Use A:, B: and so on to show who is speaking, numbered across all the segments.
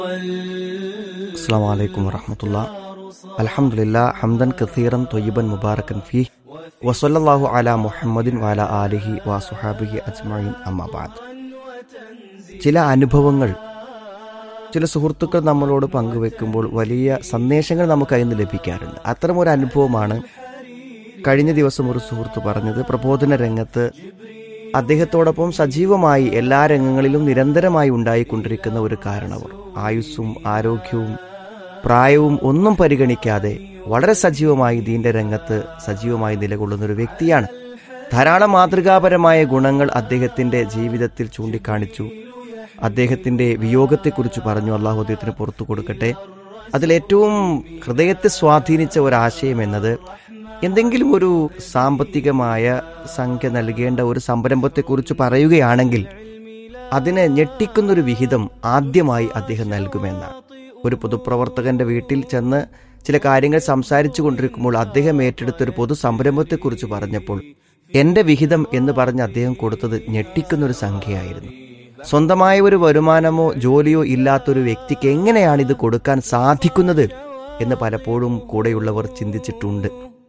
A: السلام عليكم ورحمة الله الحمد لله حمدا كثيرا طيبا مباركا فيه وصلى الله على محمد وعلى آله وصحابه أجمعين أما بعد ചില അനുഭവങ്ങൾ ചില സുഹൃത്തുക്കൾ നമ്മളോട് പങ്കുവെക്കുമ്പോൾ വലിയ സന്ദേശങ്ങൾ നമുക്ക് അതിൽ നിന്ന് ലഭിക്കാറുണ്ട് അത്തരമൊരു അനുഭവമാണ് കഴിഞ്ഞ ദിവസം ഒരു സുഹൃത്ത് പറഞ്ഞത് പ്രബോധന രംഗത്ത് അദ്ദേഹത്തോടൊപ്പം സജീവമായി എല്ലാ രംഗങ്ങളിലും നിരന്തരമായി ഉണ്ടായിക്കൊണ്ടിരിക്കുന്ന ഒരു കാരണവർ ആയുസ്സും ആരോഗ്യവും പ്രായവും ഒന്നും പരിഗണിക്കാതെ വളരെ സജീവമായി ദീന്റെ രംഗത്ത് സജീവമായി നിലകൊള്ളുന്ന ഒരു വ്യക്തിയാണ് ധാരാളം മാതൃകാപരമായ ഗുണങ്ങൾ അദ്ദേഹത്തിന്റെ ജീവിതത്തിൽ ചൂണ്ടിക്കാണിച്ചു അദ്ദേഹത്തിന്റെ വിയോഗത്തെക്കുറിച്ച് പറഞ്ഞു അള്ളാഹു അദ്ദേഹത്തിന് പുറത്തു കൊടുക്കട്ടെ അതിലേറ്റവും ഹൃദയത്തെ സ്വാധീനിച്ച ഒരാശയം എന്നത് എന്തെങ്കിലും ഒരു സാമ്പത്തികമായ സംഖ്യ നൽകേണ്ട ഒരു സംരംഭത്തെക്കുറിച്ച് പറയുകയാണെങ്കിൽ അതിനെ ഞെട്ടിക്കുന്നൊരു വിഹിതം ആദ്യമായി അദ്ദേഹം നൽകുമെന്നാണ് ഒരു പൊതുപ്രവർത്തകന്റെ വീട്ടിൽ ചെന്ന് ചില കാര്യങ്ങൾ സംസാരിച്ചു കൊണ്ടിരിക്കുമ്പോൾ അദ്ദേഹം ഏറ്റെടുത്ത ഒരു പൊതു സംരംഭത്തെക്കുറിച്ച് പറഞ്ഞപ്പോൾ എന്റെ വിഹിതം എന്ന് പറഞ്ഞ് അദ്ദേഹം കൊടുത്തത് ഞെട്ടിക്കുന്നൊരു സംഖ്യയായിരുന്നു സ്വന്തമായ ഒരു വരുമാനമോ ജോലിയോ ഇല്ലാത്തൊരു വ്യക്തിക്ക് എങ്ങനെയാണ് ഇത് കൊടുക്കാൻ സാധിക്കുന്നത് എന്ന് പലപ്പോഴും കൂടെയുള്ളവർ ചിന്തിച്ചിട്ടുണ്ട്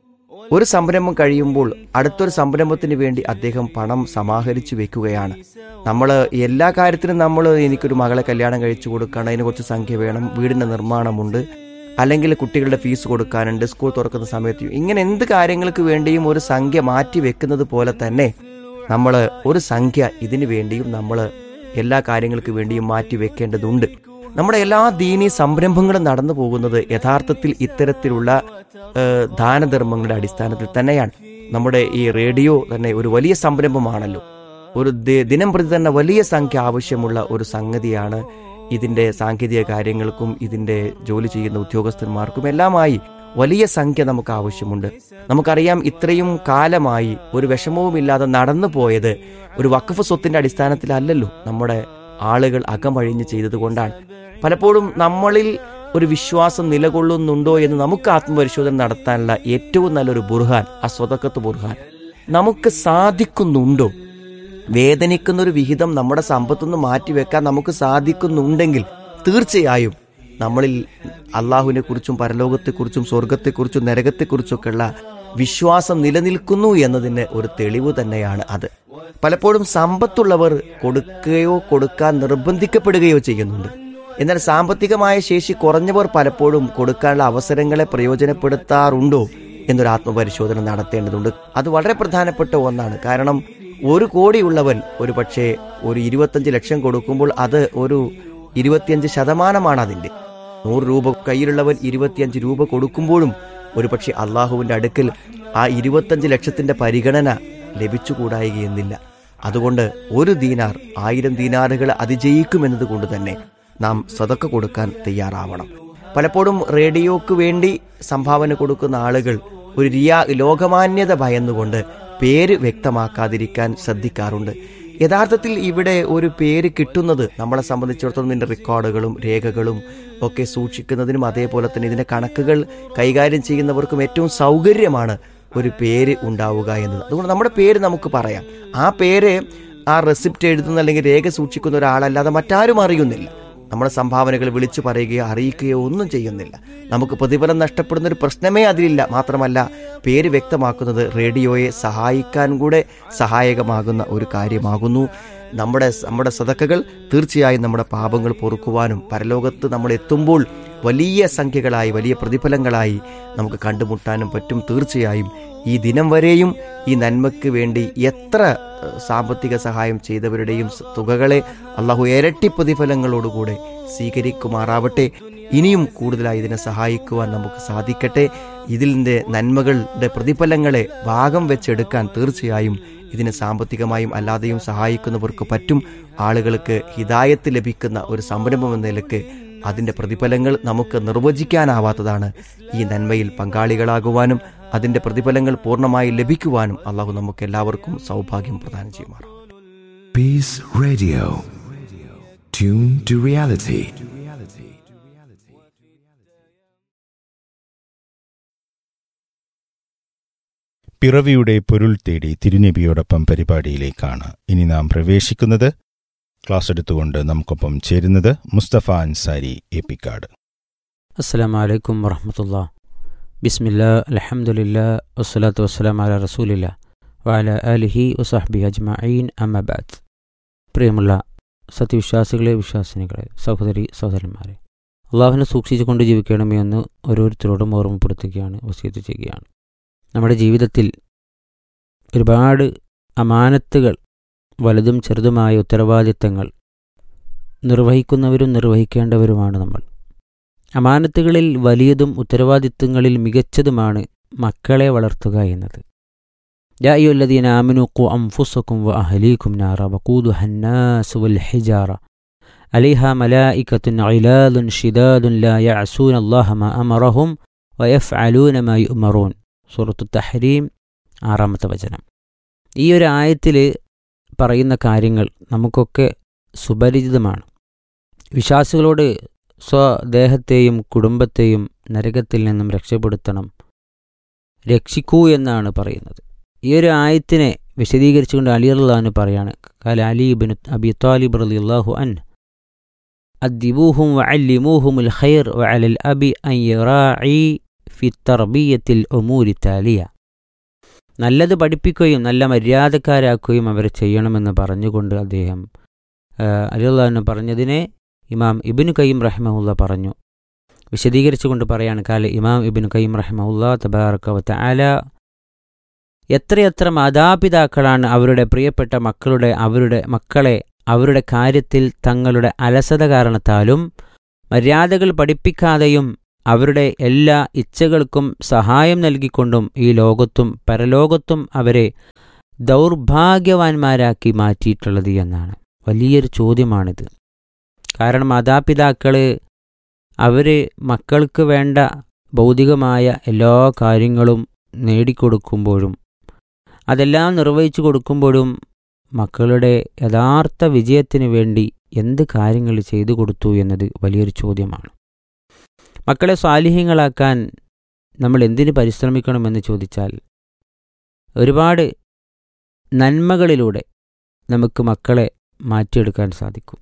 A: ഒരു സംരംഭം കഴിയുമ്പോൾ അടുത്തൊരു സംരംഭത്തിന് വേണ്ടി അദ്ദേഹം പണം സമാഹരിച്ചു വെക്കുകയാണ് നമ്മൾ എല്ലാ കാര്യത്തിനും നമ്മൾ എനിക്കൊരു മകളെ കല്യാണം കഴിച്ചു കൊടുക്കണം അതിന് കുറച്ച് സംഖ്യ വേണം വീടിന്റെ നിർമ്മാണമുണ്ട് അല്ലെങ്കിൽ കുട്ടികളുടെ ഫീസ് കൊടുക്കാനുണ്ട് സ്കൂൾ തുറക്കുന്ന സമയത്ത് ഇങ്ങനെ എന്ത് കാര്യങ്ങൾക്ക് വേണ്ടിയും ഒരു സംഖ്യ മാറ്റി വെക്കുന്നത് പോലെ തന്നെ നമ്മൾ ഒരു സംഖ്യ ഇതിനു വേണ്ടിയും നമ്മൾ എല്ലാ കാര്യങ്ങൾക്ക് വേണ്ടിയും മാറ്റി വെക്കേണ്ടതുണ്ട് നമ്മുടെ എല്ലാ ദീനീ സംരംഭങ്ങളും നടന്നു പോകുന്നത് യഥാർത്ഥത്തിൽ ഇത്തരത്തിലുള്ള ഏഹ്, ദാനധർമ്മങ്ങളുടെ അടിസ്ഥാനത്തിൽ തന്നെയാണ് നമ്മുടെ ഈ റേഡിയോ തന്നെ ഒരു വലിയ സംരംഭമാണല്ലോ ഒരു ദി- ദിനം പ്രതി തന്നെ വലിയ സംഖ്യ ആവശ്യമുള്ള ഒരു സംഗതിയാണ് ഇതിന്റെ സാങ്കേതിക കാര്യങ്ങൾക്കും ഇതിന്റെ ജോലി ചെയ്യുന്ന ഉദ്യോഗസ്ഥന്മാർക്കും എല്ലാമായി വലിയ സംഖ്യ നമുക്ക് ആവശ്യമുണ്ട് നമുക്കറിയാം ഇത്രയും കാലമായി ഒരു വിഷമവുമില്ലാതെ നടന്നു പോയത് ഒരു വഖഫ് സ്വത്തിന്റെ അടിസ്ഥാനത്തിലല്ലല്ലോ നമ്മുടെ ആളുകൾ അകമഴിഞ്ഞ് ചെയ്തതുകൊണ്ടാണ് പലപ്പോഴും നമ്മളിൽ ഒരു വിശ്വാസം നിലകൊള്ളുന്നുണ്ടോ എന്ന് നമുക്ക് ആത്മപരിശോധന നടത്താനുള്ള ഏറ്റവും നല്ലൊരു ബുർഹാൻ ആ സ്വതക്കത്ത് ബുർഹാൻ നമുക്ക് സാധിക്കുന്നുണ്ടോ വേദനിക്കുന്ന ഒരു വിഹിതം നമ്മുടെ സമ്പത്തുനിന്ന് മാറ്റിവെക്കാൻ നമുക്ക് സാധിക്കുന്നുണ്ടെങ്കിൽ തീർച്ചയായും നമ്മളിൽ അള്ളാഹുവിനെ കുറിച്ചും പരലോകത്തെക്കുറിച്ചും സ്വർഗത്തെക്കുറിച്ചും നരകത്തെക്കുറിച്ചൊക്കെയുള്ള വിശ്വാസം നിലനിൽക്കുന്നു എന്നതിന് ഒരു തെളിവ് തന്നെയാണ് അത് പലപ്പോഴും സമ്പത്തുള്ളവർ കൊടുക്കുകയോ കൊടുക്കാൻ നിർബന്ധിക്കപ്പെടുകയോ ചെയ്യുന്നുണ്ട് എന്നാൽ സാമ്പത്തികമായ ശേഷി കുറഞ്ഞവർ പലപ്പോഴും കൊടുക്കാനുള്ള അവസരങ്ങളെ പ്രയോജനപ്പെടുത്താറുണ്ടോ എന്നൊരു ആത്മപരിശോധന നടത്തേണ്ടതുണ്ട് അത് വളരെ പ്രധാനപ്പെട്ട ഒന്നാണ് കാരണം ഒരു കോടിയുള്ളവൻ ഒരു പക്ഷേ ഒരു ഇരുപത്തഞ്ച് ലക്ഷം കൊടുക്കുമ്പോൾ അത് ഒരു ഇരുപത്തിയഞ്ച് ശതമാനമാണ് അതിന്റെ നൂറ് രൂപ കയ്യിലുള്ളവൻ ഇരുപത്തിയഞ്ച് രൂപ കൊടുക്കുമ്പോഴും ഒരു പക്ഷേ അള്ളാഹുവിന്റെ അടുക്കൽ ആ ഇരുപത്തഞ്ച് ലക്ഷത്തിന്റെ പരിഗണന ലഭിച്ചുകൂടായികയെന്നില്ല അതുകൊണ്ട് ഒരു ദീനാർ ആയിരം ദീനാറുകൾ അതിജയിക്കുമെന്നത് കൊണ്ട് തന്നെ നാം സ്വതക്ക കൊടുക്കാൻ തയ്യാറാവണം പലപ്പോഴും റേഡിയോക്ക് വേണ്ടി സംഭാവന കൊടുക്കുന്ന ആളുകൾ ഒരു റിയാ ലോകമാന്യത ഭയന്നുകൊണ്ട് പേര് വ്യക്തമാക്കാതിരിക്കാൻ ശ്രദ്ധിക്കാറുണ്ട് യഥാർത്ഥത്തിൽ ഇവിടെ ഒരു പേര് കിട്ടുന്നത് നമ്മളെ സംബന്ധിച്ചിടത്തോളം ഇതിന്റെ റെക്കോർഡുകളും രേഖകളും ഒക്കെ സൂക്ഷിക്കുന്നതിനും അതേപോലെ തന്നെ ഇതിന്റെ കണക്കുകൾ കൈകാര്യം ചെയ്യുന്നവർക്കും ഏറ്റവും സൗകര്യമാണ് ഒരു പേര് ഉണ്ടാവുക എന്നത് അതുകൊണ്ട് നമ്മുടെ പേര് നമുക്ക് പറയാം ആ പേര് ആ റെസിപ്റ്റ് എഴുതുന്ന അല്ലെങ്കിൽ രേഖ സൂക്ഷിക്കുന്ന ഒരാളല്ലാതെ മറ്റാരും അറിയുന്നില്ല നമ്മുടെ സംഭാവനകൾ വിളിച്ചു പറയുകയോ അറിയിക്കുകയോ ഒന്നും ചെയ്യുന്നില്ല നമുക്ക് പ്രതിഫലം നഷ്ടപ്പെടുന്ന ഒരു പ്രശ്നമേ അതിലില്ല മാത്രമല്ല പേര് വ്യക്തമാക്കുന്നത് റേഡിയോയെ സഹായിക്കാൻ കൂടെ സഹായകമാകുന്ന ഒരു കാര്യമാകുന്നു നമ്മുടെ നമ്മുടെ സതക്കകൾ തീർച്ചയായും നമ്മുടെ പാപങ്ങൾ പൊറുക്കുവാനും പരലോകത്ത് നമ്മൾ എത്തുമ്പോൾ വലിയ സംഖ്യകളായി വലിയ പ്രതിഫലങ്ങളായി നമുക്ക് കണ്ടുമുട്ടാനും പറ്റും തീർച്ചയായും ഈ ദിനം വരെയും ഈ നന്മയ്ക്ക് വേണ്ടി എത്ര ഏഹ്, സാമ്പത്തിക സഹായം ചെയ്തവരുടെയും സ- തുകകളെ അള്ളാഹു ഇരട്ടി പ്രതിഫലങ്ങളോടുകൂടെ സ്വീകരിക്കുമാറാവട്ടെ ഇനിയും കൂടുതലായി ഇതിനെ സഹായിക്കുവാൻ നമുക്ക് സാധിക്കട്ടെ ഇതിൻ്റെ നന്മകളുടെ പ്രതിഫലങ്ങളെ ഭാഗം വെച്ചെടുക്കാൻ തീർച്ചയായും ഇതിന് സാമ്പത്തികമായും അല്ലാതെയും സഹായിക്കുന്നവർക്ക് പറ്റും ആളുകൾക്ക് ഹിതായത്ത് ലഭിക്കുന്ന ഒരു സംരംഭം എന്ന നിലക്ക് അതിന്റെ പ്രതിഫലങ്ങൾ നമുക്ക് നിർവചിക്കാനാവാത്തതാണ് ഈ നന്മയിൽ പങ്കാളികളാകുവാനും അതിന്റെ പ്രതിഫലങ്ങൾ പൂർണ്ണമായി ലഭിക്കുവാനും അള്ളാഹു നമുക്ക് എല്ലാവർക്കും സൗഭാഗ്യം പ്രദാനം ചെയ്യുമാറാം
B: Peace Radio. Tune to reality.
C: പിറവിയുടെ പൊരുൾ തേടി തിരുനബിയോടൊപ്പം പരിപാടിയിലേക്കാണ് ഇനി നാം പ്രവേശിക്കുന്നത് ക്ലാസ് എടുത്തുകൊണ്ട് നമുക്കൊപ്പം ചേരുന്നത് മുസ്തഫ അൻസാരി എപ്പിക്കാട്
D: അസ്സലാമു അലൈക്കും വറഹമത്തുള്ള ബിസ്മില്ല അലഹമുല്ല വസ്സലാത്തു വസ്സലാം അല റസൂലില്ല വാല അലിഹി വസാഹ്ബി അജ്മഈൻ അമ്മബാദ് പ്രിയമുള്ള സത്യവിശ്വാസികളെ വിശ്വാസിനികളെ സഹോദരി സഹോദരന്മാരെ അള്ളാഹുവിനെ സൂക്ഷിച്ചുകൊണ്ട് ജീവിക്കണമേ എന്ന് ഓരോരുത്തരോടും ഓർമ്മപ്പെടുത്തുകയാണ് വസീത്ത് ചെയ്യുകയാണ് നമ്മുടെ ജീവിതത്തിൽ ഒരുപാട് അമാനത്തുകൾ വലുതും ചെറുതുമായ ഉത്തരവാദിത്തങ്ങൾ നിർവഹിക്കുന്നവരും നിർവഹിക്കേണ്ടവരുമാണ് നമ്മൾ അമാനത്തുകളിൽ വലിയതും ഉത്തരവാദിത്തങ്ങളിൽ മികച്ചതുമാണ് മക്കളെ വളർത്തുക എന്നത് يا أيها الذين آمنوا قوا أنفسكم وأهليكم نارا وقودها الناس والحجارة عليها ملائكة علاذ شداد لا يعصون الله ما أمرهم ويفعلون ما يؤمرون سورة التحريم ആറാമത്തെ വചനം ഈ ഒരു ആയത്തിൽ പറയുന്ന കാര്യങ്ങൾ നമുക്കൊക്കെ സുപരിചിതമാണ് വിശ്വാസികളോട് സ്വദേഹത്തെയും കുടുംബത്തെയും നരകത്തിൽ നിന്നും രക്ഷപ്പെടുത്തണം രക്ഷിക്കൂ എന്നാണ് പറയുന്നത് ഈ ഒരു ആയത്തിനെ വിശദീകരിച്ചുകൊണ്ട് അലി അള്ളഹാന് പറയാണ് കാല അലീബിൻ അബി താലിബ് റലി അള്ളാഹു അൻ അദ്ദിബൂഹും വഅല്ലിമൂഹുമുൽ ഖൈർ വഅലൽ അബി അൻ യറാഇ ഫി തർബിയത്തിൽ ഉമൂരി താലിയ നല്ലത് പഠിപ്പിക്കുകയും നല്ല മര്യാദക്കാരാക്കുകയും അവരെ ചെയ്യണമെന്ന് പറഞ്ഞുകൊണ്ട് അദ്ദേഹം അലി അള്ളഹാന് പറഞ്ഞതിനെ ഇമാം ഇബിനു കയ്യം റഹ്മുല്ല പറഞ്ഞു വിശദീകരിച്ചുകൊണ്ട് പറയാണ് കാല ഇമാം ഇബിനു കയ്യം റഹ്മുല്ല തബാറക്കവത്ത ആല എത്രയെത്ര മാതാപിതാക്കളാണ് അവരുടെ പ്രിയപ്പെട്ട മക്കളുടെ അവരുടെ മക്കളെ അവരുടെ കാര്യത്തിൽ തങ്ങളുടെ അലസത കാരണത്താലും മര്യാദകൾ പഠിപ്പിക്കാതെയും അവരുടെ എല്ലാ ഇച്ഛകൾക്കും സഹായം നൽകിക്കൊണ്ടും ഈ ലോകത്തും പരലോകത്തും അവരെ ദൗർഭാഗ്യവാന്മാരാക്കി മാറ്റിയിട്ടുള്ളത് എന്നാണ് വലിയൊരു ചോദ്യമാണിത് കാരണം മാതാപിതാക്കൾ അവർ മക്കൾക്ക് വേണ്ട ഭൗതികമായ എല്ലാ കാര്യങ്ങളും നേടിക്കൊടുക്കുമ്പോഴും അതെല്ലാം നിർവഹിച്ചു കൊടുക്കുമ്പോഴും മക്കളുടെ യഥാർത്ഥ വിജയത്തിന് വേണ്ടി എന്ത് കാര്യങ്ങൾ ചെയ്തു കൊടുത്തു എന്നത് വലിയൊരു ചോദ്യമാണ് മക്കളെ സ്വാലിഹ്യങ്ങളാക്കാൻ നമ്മൾ എന്തിന് പരിശ്രമിക്കണമെന്ന് ചോദിച്ചാൽ ഒരുപാട് നന്മകളിലൂടെ നമുക്ക് മക്കളെ മാറ്റിയെടുക്കാൻ സാധിക്കും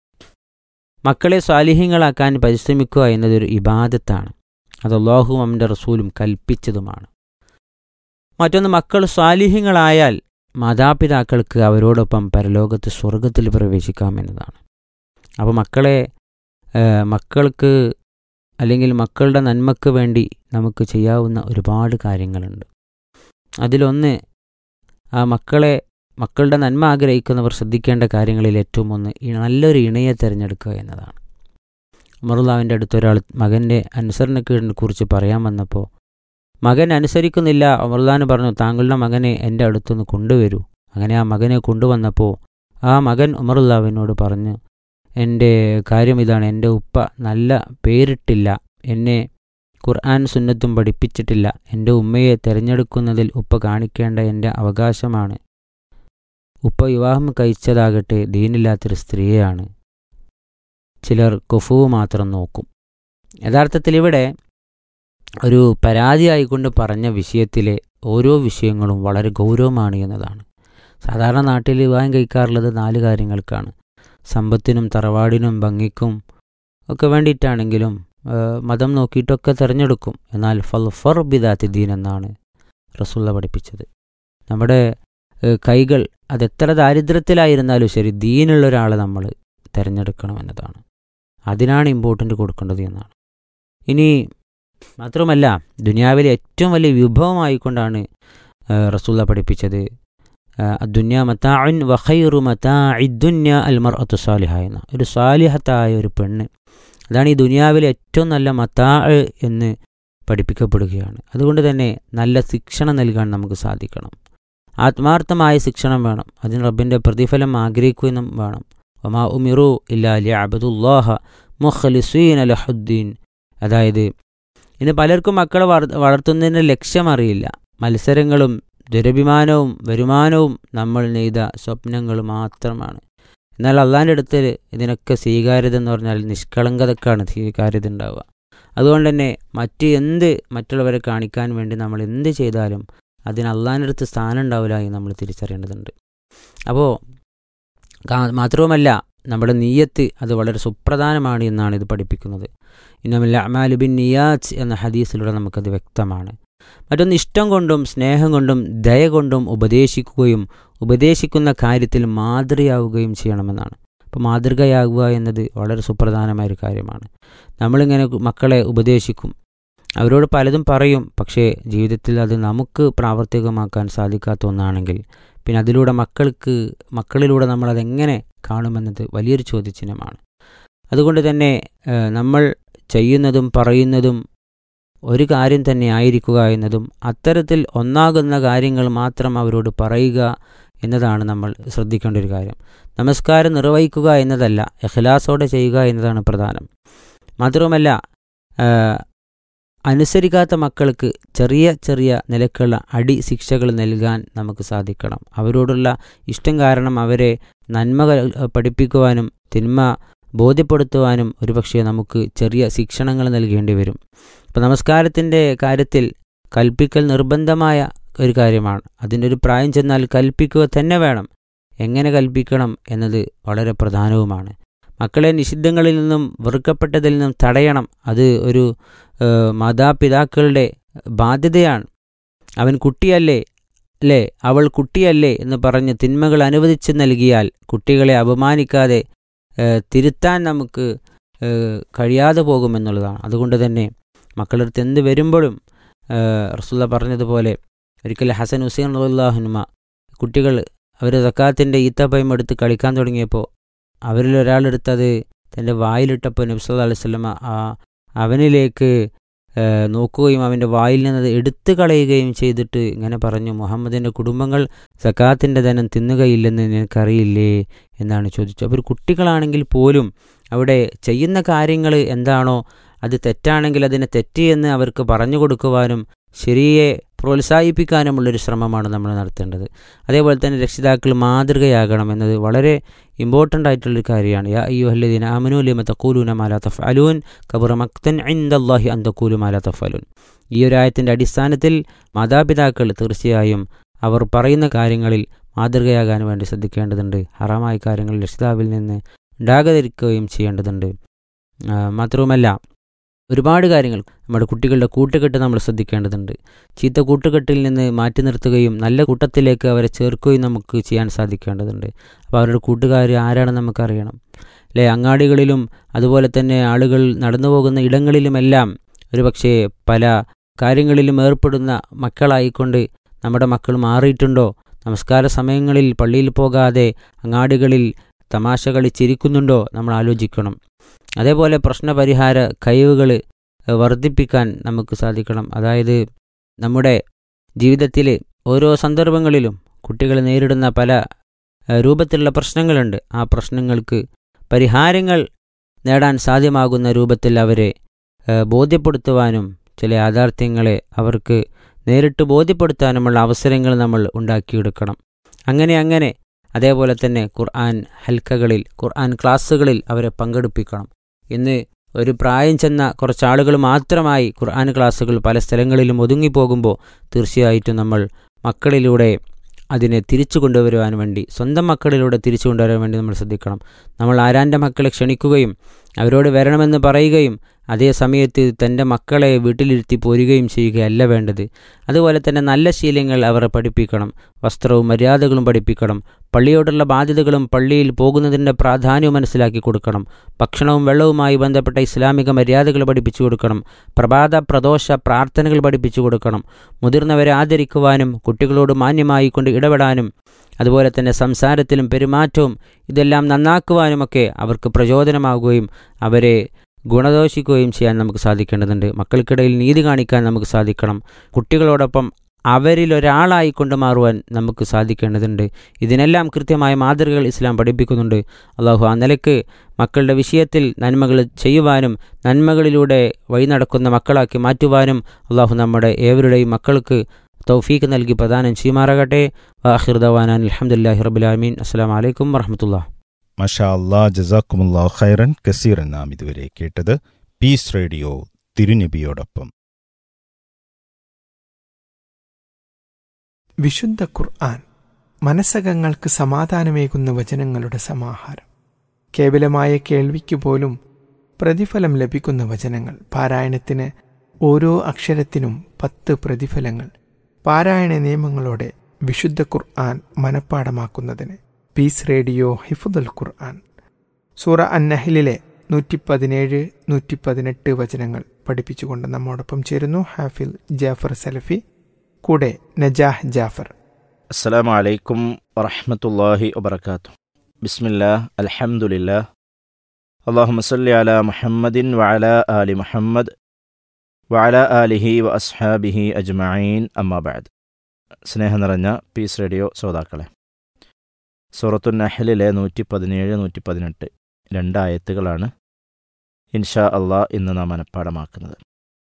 D: മക്കളെ സ്വാലിഹ്യങ്ങളാക്കാൻ പരിശ്രമിക്കുക എന്നതൊരു ഇബാദത്താണ് അത് അള്ളാഹുവും അവൻ്റെ റസൂലും കൽപ്പിച്ചതുമാണ് മറ്റൊന്ന് മക്കൾ സ്വാലിഹ്യങ്ങളായാൽ മാതാപിതാക്കൾക്ക് അവരോടൊപ്പം പരലോകത്ത് സ്വർഗത്തിൽ പ്രവേശിക്കാമെന്നതാണ് അപ്പോൾ മക്കളെ മക്കൾക്ക് അല്ലെങ്കിൽ മക്കളുടെ നന്മയ്ക്ക് വേണ്ടി നമുക്ക് ചെയ്യാവുന്ന ഒരുപാട് കാര്യങ്ങളുണ്ട് അതിലൊന്ന് ആ മക്കളെ മക്കളുടെ നന്മ ആഗ്രഹിക്കുന്നവർ ശ്രദ്ധിക്കേണ്ട കാര്യങ്ങളിൽ ഏറ്റവും ഒന്ന് നല്ലൊരു ഇണയെ തിരഞ്ഞെടുക്കുക എന്നതാണ് ഉമറുല്ലാവിൻ്റെ അടുത്തൊരാൾ മകൻ്റെ അനുസരണക്കേടിനെ കുറിച്ച് പറയാൻ വന്നപ്പോൾ മകൻ അനുസരിക്കുന്നില്ല ഉമർദാന് പറഞ്ഞു താങ്കളുടെ മകനെ എൻ്റെ അടുത്തുനിന്ന് കൊണ്ടുവരൂ അങ്ങനെ ആ മകനെ കൊണ്ടുവന്നപ്പോൾ ആ മകൻ ഉമറുല്ലാവിനോട് പറഞ്ഞു എൻ്റെ കാര്യം ഇതാണ് എൻ്റെ ഉപ്പ നല്ല പേരിട്ടില്ല എന്നെ ഖുർആൻ സുന്നത്തും പഠിപ്പിച്ചിട്ടില്ല എൻ്റെ ഉമ്മയെ തിരഞ്ഞെടുക്കുന്നതിൽ ഉപ്പ കാണിക്കേണ്ട എൻ്റെ അവകാശമാണ് ഉപ്പ വിവാഹം കഴിച്ചതാകട്ടെ ദീനില്ലാത്തൊരു സ്ത്രീയാണ് ചിലർ കുഫുവ് മാത്രം നോക്കും യഥാർത്ഥത്തിൽ ഇവിടെ ഒരു പരാതിയായിക്കൊണ്ട് പറഞ്ഞ വിഷയത്തിലെ ഓരോ വിഷയങ്ങളും വളരെ ഗൗരവമാണ് എന്നതാണ് സാധാരണ നാട്ടിൽ വിവാഹം കഴിക്കാറുള്ളത് നാല് കാര്യങ്ങൾക്കാണ് സമ്പത്തിനും തറവാടിനും ഭംഗിക്കും ഒക്കെ വേണ്ടിയിട്ടാണെങ്കിലും മതം നോക്കിയിട്ടൊക്കെ തിരഞ്ഞെടുക്കും എന്നാൽ ഫൽ ഫർ ബിദാത്തി ദീൻ എന്നാണ് റസുള്ള പഠിപ്പിച്ചത് നമ്മുടെ കൈകൾ അതെത്ര ദാരിദ്ര്യത്തിലായിരുന്നാലും ശരി ദീനുള്ള ഒരാളെ നമ്മൾ തിരഞ്ഞെടുക്കണം എന്നതാണ് അതിനാണ് ഇമ്പോർട്ടൻ്റ് കൊടുക്കേണ്ടത് എന്നാണ് ഇനി മാത്രമല്ല ദുനിയാവിലെ ഏറ്റവും വലിയ വിഭവമായിക്കൊണ്ടാണ് റസൂല്ല പഠിപ്പിച്ചത് ദുന്യ മത്താഉൻ വഖൈറു മത്താഇദ്ദുന്യ അൽമർ അത്തു സാലിഹ എന്ന ഒരു സാലിഹത്തായ ഒരു പെണ്ണ് അതാണ് ഈ ദുനിയാവിലെ ഏറ്റവും നല്ല മത്താ എന്ന് പഠിപ്പിക്കപ്പെടുകയാണ് അതുകൊണ്ട് തന്നെ നല്ല ശിക്ഷണം നൽകാൻ നമുക്ക് സാധിക്കണം ആത്മാർത്ഥമായ ശിക്ഷണം വേണം അതിന് റബ്ബിൻ്റെ പ്രതിഫലം ആഗ്രഹിക്കുകയും വേണം ഒമാ ഉമിറു ഇല്ലാ ലി അബദുല്ലാഹ മുഖലിസീൻ അലഹുദ്ദീൻ അതായത് ഇന്ന് പലർക്കും മക്കളെ വളർത്തുന്നതിൻ്റെ ലക്ഷ്യം അറിയില്ല മത്സരങ്ങളും ദുരഭിമാനവും വരുമാനവും നമ്മൾ നെയ്ത സ്വപ്നങ്ങൾ മാത്രമാണ് എന്നാൽ അള്ളാൻ്റെ അടുത്ത് ഇതിനൊക്കെ സ്വീകാര്യത എന്ന് പറഞ്ഞാൽ നിഷ്കളങ്കതക്കാണ് സ്വീകാര്യത ഉണ്ടാവുക അതുകൊണ്ട് തന്നെ മറ്റ് എന്ത് മറ്റുള്ളവരെ കാണിക്കാൻ വേണ്ടി നമ്മൾ എന്ത് ചെയ്താലും അതിന് അള്ളാൻ്റെ അടുത്ത് സ്ഥാനം ഉണ്ടാവില്ല എന്ന് നമ്മൾ തിരിച്ചറിയേണ്ടതുണ്ട് അപ്പോൾ മാത്രവുമല്ല നമ്മുടെ നീയത്ത് അത് വളരെ സുപ്രധാനമാണ് എന്നാണ് ഇത് പഠിപ്പിക്കുന്നത് ഇന്നമില്ല അമാലുബിൻ നിയാത്ത് എന്ന ഹദീസിലൂടെ നമുക്കത് വ്യക്തമാണ് മറ്റൊന്ന് ഇഷ്ടം കൊണ്ടും സ്നേഹം കൊണ്ടും ദയ കൊണ്ടും ഉപദേശിക്കുകയും ഉപദേശിക്കുന്ന കാര്യത്തിൽ മാതൃകയാവുകയും ചെയ്യണമെന്നാണ് അപ്പോൾ മാതൃകയാകുക എന്നത് വളരെ സുപ്രധാനമായ ഒരു കാര്യമാണ് നമ്മളിങ്ങനെ മക്കളെ ഉപദേശിക്കും അവരോട് പലതും പറയും പക്ഷേ ജീവിതത്തിൽ അത് നമുക്ക് പ്രാവർത്തികമാക്കാൻ സാധിക്കാത്ത ഒന്നാണെങ്കിൽ പിന്നെ അതിലൂടെ മക്കൾക്ക് മക്കളിലൂടെ നമ്മൾ അതെങ്ങനെ കാണുമെന്നത് വലിയൊരു ചോദ്യചിഹ്നമാണ് അതുകൊണ്ട് തന്നെ ഏഹ്, നമ്മൾ ചെയ്യുന്നതും പറയുന്നതും ഒരു കാര്യം തന്നെ ആയിരിക്കുക എന്നതും അത്തരത്തിൽ ഒന്നാകുന്ന കാര്യങ്ങൾ മാത്രം അവരോട് പറയുക എന്നതാണ് നമ്മൾ ശ്രദ്ധിക്കേണ്ട ഒരു കാര്യം നമസ്കാരം നിർവഹിക്കുക എന്നതല്ല എഖ്ലാസോടെ ചെയ്യുക എന്നതാണ് പ്രധാനം മാത്രവുമല്ല ഏഹ്, അനുസരിക്കാത്ത മക്കൾക്ക് ചെറിയ ചെറിയ നിലക്കുള്ള അടി ശിക്ഷകൾ നൽകാൻ നമുക്ക് സാധിക്കണം അവരോടുള്ള ഇഷ്ടം കാരണം അവരെ നന്മ കൽ- പഠിപ്പിക്കുവാനും തിന്മ ബോധ്യപ്പെടുത്തുവാനും ഒരുപക്ഷെ നമുക്ക് ചെറിയ ശിക്ഷണങ്ങൾ നൽകേണ്ടി വരും അപ്പോൾ നമസ്കാരത്തിൻ്റെ കാര്യത്തിൽ കൽപ്പിക്കൽ നിർബന്ധമായ ഒരു കാര്യമാണ് അതിൻ്റെ ഒരു പ്രായം ചെന്നാൽ കൽപ്പിക്കുക തന്നെ വേണം എങ്ങനെ കൽപ്പിക്കണം എന്നത് വളരെ പ്രധാനവുമാണ് മക്കളെ നിഷിദ്ധങ്ങളിൽ നിന്നും വെറുക്കപ്പെട്ടതിൽ നിന്നും തടയണം അത് ഒരു ഏഹ്, മാതാപിതാക്കളുടെ ബാധ്യതയാണ് അവൻ കുട്ടിയല്ലേ അല്ലേ അവൾ കുട്ടിയല്ലേ എന്ന് പറഞ്ഞ് തിന്മകൾ അനുവദിച്ച് നൽകിയാൽ കുട്ടികളെ അപമാനിക്കാതെ ഏഹ്, തിരുത്താൻ നമുക്ക് ഏഹ്, കഴിയാതെ പോകുമെന്നുള്ളതാണ് അതുകൊണ്ട് തന്നെ മക്കളുടെ അടുത്ത് എന്ത് വരുമ്പോഴും ഏഹ്, റസൂല്ല പറഞ്ഞതുപോലെ ഒരിക്കൽ ഹസൻ ഹുസൈൻ അള്ളാഹുനുമ കുട്ടികൾ അവർ സക്കാത്തിൻ്റെ ഈത്തപ്പയം എടുത്ത് കളിക്കാൻ തുടങ്ങിയപ്പോൾ അവരിൽ ഒരാളെടുത്തത് തൻ്റെ വായിലിട്ടപ്പോൾ നബ്സല്ലാ അലൈഹി സ്വലമ ആ അവനിലേക്ക് ഏഹ്, നോക്കുകയും അവൻ്റെ വായിൽ നിന്നത് എടുത്തു കളയുകയും ചെയ്തിട്ട് ഇങ്ങനെ പറഞ്ഞു മുഹമ്മദിൻ്റെ കുടുംബങ്ങൾ സക്കാത്തിൻ്റെ ധനം തിന്നുകയില്ലെന്ന് നിനക്കറിയില്ലേ എന്നാണ് ചോദിച്ചത് അപ്പോൾ കുട്ടികളാണെങ്കിൽ പോലും അവിടെ ചെയ്യുന്ന കാര്യങ്ങൾ എന്താണോ അത് തെറ്റാണെങ്കിൽ അതിനെ തെറ്റ് എന്ന് അവർക്ക് പറഞ്ഞു കൊടുക്കുവാനും ശരിയെ പ്രോത്സാഹിപ്പിക്കാനുമുള്ളൊരു ശ്രമമാണ് നമ്മൾ നടത്തേണ്ടത് അതേപോലെ തന്നെ രക്ഷിതാക്കൾ മാതൃകയാകണം എന്നത് വളരെ ഇമ്പോർട്ടൻ്റ് ആയിട്ടുള്ളൊരു കാര്യമാണ് യാ അയ്യോ അല്ലദീന ആമനു ലിമ തഖൂലൂന മാലാ തഫ്അലൂൻ കബറ മക്തൻ ഇൻദല്ലാഹി അൻ തഖൂലു മാലാ തഫ്അലൂൻ ഈ ഒരു ആയത്തിൻ്റെ അടിസ്ഥാനത്തിൽ മാതാപിതാക്കൾ തീർച്ചയായും അവർ പറയുന്ന കാര്യങ്ങളിൽ മാതൃകയാകാൻ വേണ്ടി ശ്രദ്ധിക്കേണ്ടതുണ്ട് ഹറാമായ കാര്യങ്ങൾ രക്ഷിതാവിൽ നിന്ന് ഉണ്ടാകാതിരിക്കുകയും ചെയ്യേണ്ടതുണ്ട് ആ, മാത്രവുമല്ല ഒരുപാട് കാര്യങ്ങൾ നമ്മുടെ കുട്ടികളുടെ കൂട്ടുകെട്ട് നമ്മൾ ശ്രദ്ധിക്കേണ്ടതുണ്ട് ചീത്ത കൂട്ടുകെട്ടിൽ നിന്ന് മാറ്റി നിർത്തുകയും നല്ല കൂട്ടത്തിലേക്ക് അവരെ ചേർക്കുകയും നമുക്ക് ചെയ്യാൻ സാധിക്കേണ്ടതുണ്ട് അപ്പോൾ അവരുടെ കൂട്ടുകാർ ആരാണെന്ന് നമുക്കറിയണം അല്ലേ അങ്ങാടികളിലും അതുപോലെ തന്നെ ആളുകൾ നടന്നു പോകുന്ന ഇടങ്ങളിലുമെല്ലാം ഒരുപക്ഷേ പല കാര്യങ്ങളിലും ഏർപ്പെടുന്ന മക്കളായിക്കൊണ്ട് നമ്മുടെ മക്കൾ മാറിയിട്ടുണ്ടോ നമസ്കാര സമയങ്ങളിൽ പള്ളിയിൽ പോകാതെ അങ്ങാടികളിൽ തമാശ കളി ചിരിക്കുന്നുണ്ടോ നമ്മൾ ആലോചിക്കണം അതേപോലെ പ്രശ്നപരിഹാര കഴിവുകൾ വർദ്ധിപ്പിക്കാൻ നമുക്ക് സാധിക്കണം അതായത് നമ്മുടെ ജീവിതത്തിൽ ഓരോ സന്ദർഭങ്ങളിലും കുട്ടികൾ നേരിടുന്ന പല ഏഹ്, രൂപത്തിലുള്ള പ്രശ്നങ്ങളുണ്ട് ആ പ്രശ്നങ്ങൾക്ക് പരിഹാരങ്ങൾ നേടാൻ സാധ്യമാകുന്ന രൂപത്തിൽ അവരെ ഏഹ്, ബോധ്യപ്പെടുത്തുവാനും ചില യാഥാർത്ഥ്യങ്ങളെ അവർക്ക് നേരിട്ട് ബോധ്യപ്പെടുത്താനുമുള്ള അവസരങ്ങൾ നമ്മൾ ഉണ്ടാക്കിയെടുക്കണം അങ്ങനെ അങ്ങനെ അതേപോലെ തന്നെ ഖുർആൻ ഹൽക്കകളിൽ ഖുർആൻ ക്ലാസ്സുകളിൽ അവരെ പങ്കെടുപ്പിക്കണം ഇന്ന് ഒരു പ്രായം ചെന്ന കുറച്ച് ആളുകൾ മാത്രമായി ഖുർആൻ ക്ലാസ്സുകൾ പല സ്ഥലങ്ങളിലും ഒതുങ്ങിപ്പോകുമ്പോൾ തീർച്ചയായിട്ടും നമ്മൾ മക്കളിലൂടെ അതിനെ തിരിച്ചു കൊണ്ടുവരുവാൻ വേണ്ടി സ്വന്തം മക്കളിലൂടെ തിരിച്ചു കൊണ്ടുവരാൻ വേണ്ടി നമ്മൾ ശ്രദ്ധിക്കണം നമ്മൾ ആരാൻ്റെ മക്കളെ ക്ഷണിക്കുകയും അവരോട് വരണമെന്ന് പറയുകയും അതേ സമയത്ത് തൻ്റെ മക്കളെ വീട്ടിലിരുത്തി പോരുകയും ചെയ്യുകയല്ല വേണ്ടത് അതുപോലെ തന്നെ നല്ല ശീലങ്ങൾ അവരെ പഠിപ്പിക്കണം വസ്ത്രവും മര്യാദകളും പഠിപ്പിക്കണം പള്ളിയോടുള്ള ബാധ്യതകളും പള്ളിയിൽ പോകുന്നതിൻ്റെ പ്രാധാന്യവും മനസ്സിലാക്കി കൊടുക്കണം ഭക്ഷണവും വെള്ളവുമായി ബന്ധപ്പെട്ട ഇസ്ലാമിക മര്യാദകൾ പഠിപ്പിച്ചു കൊടുക്കണം പ്രഭാത പ്രദോഷ പ്രാർത്ഥനകൾ പഠിപ്പിച്ചു കൊടുക്കണം മുതിർന്നവരെ ആദരിക്കുവാനും കുട്ടികളോട് മാന്യമായി കൊണ്ട് ഇടപെടാനും അതുപോലെ തന്നെ സംസാരത്തിലും പെരുമാറ്റവും ഇതെല്ലാം നന്നാക്കുവാനുമൊക്കെ അവർക്ക് പ്രചോദനമാകുകയും അവരെ ഗുണദോഷിക്കുകയും ചെയ്യാൻ നമുക്ക് സാധിക്കേണ്ടതുണ്ട് മക്കൾക്കിടയിൽ നീതി കാണിക്കാൻ നമുക്ക് സാധിക്കണം കുട്ടികളോടൊപ്പം അവരിൽ ഒരാളായി കൊണ്ട് മാറുവാൻ നമുക്ക് സാധിക്കേണ്ടതുണ്ട് ഇതിനെല്ലാം കൃത്യമായ മാതൃകകൾ ഇസ്ലാം പഠിപ്പിക്കുന്നുണ്ട് അള്ളാഹു ആ നിലക്ക് മക്കളുടെ വിഷയത്തിൽ നന്മകൾ ചെയ്യുവാനും നന്മകളിലൂടെ വഴി നടക്കുന്ന മക്കളാക്കി മാറ്റുവാനും അള്ളാഹു നമ്മുടെ ഏവരുടെയും മക്കൾക്ക് തൗഫീക്ക് നൽകി പ്രദാനം ചെയ്യുമാറാകട്ടെ വാഹിർദവാനാൻ അലഹമുല്ലാഹി റബുലാമീൻ അസ്സാം വലൈക്കും വർഹമത്തുള്ള
C: മഷാ അല്ലാ ജസാക്കുമുല്ലാ ഖൈറൻ കസീറൻ നാം ഇതുവരെ കേട്ടത് പീസ് റേഡിയോ തിരുനബിയോടൊപ്പം
E: വിശുദ്ധ ഖുർആൻ മനസ്സകങ്ങൾക്ക് സമാധാനമേകുന്ന വചനങ്ങളുടെ സമാഹാരം കേവലമായ കേൾവിക്ക് പോലും പ്രതിഫലം ലഭിക്കുന്ന വചനങ്ങൾ പാരായണത്തിന് ഓരോ അക്ഷരത്തിനും പത്ത് പ്രതിഫലങ്ങൾ പാരായണ നിയമങ്ങളോടെ വിശുദ്ധ ഖുർആൻ മനഃപ്പാടമാക്കുന്നതിന് പീസ് റേഡിയോ ഹിഫുദുൽ ഖുർആൻ സൂറ അന്നഹലിലെ നൂറ്റി പതിനേഴ് നൂറ്റി പതിനെട്ട് വചനങ്ങൾ പഠിപ്പിച്ചുകൊണ്ട് നമ്മോടൊപ്പം ചേരുന്നു ഹാഫിൽ ജാഫർ സലഫി കൂടെ നജാഹ് ജാഫർ
F: അസ്സലാമു അലൈക്കും വറഹ്മത്തുള്ളാഹി വബർക്കാത്തു ബിസ്മില്ലാ അൽഹംദുലില്ലാ അള്ളാഹുമ്മ സല്ലി അലാ മുഹമ്മദിൻ വഅല ആലി മുഹമ്മദ് വഅല ആലിഹി വ അസ്ഹാബിഹി അജ്മഈൻ അമ്മാ ബഅദ് സ്നേഹം നിറഞ്ഞ പീസ് റേഡിയോ ശ്രോതാക്കളെ സൂറത്തു നഹലിലെ നൂറ്റി പതിനേഴ് നൂറ്റി പതിനെട്ട് രണ്ടായത്തുകളാണ് ഇൻഷാ അള്ളാഹ് ഇന്ന് നാം മനഃപ്പാടമാക്കുന്നത്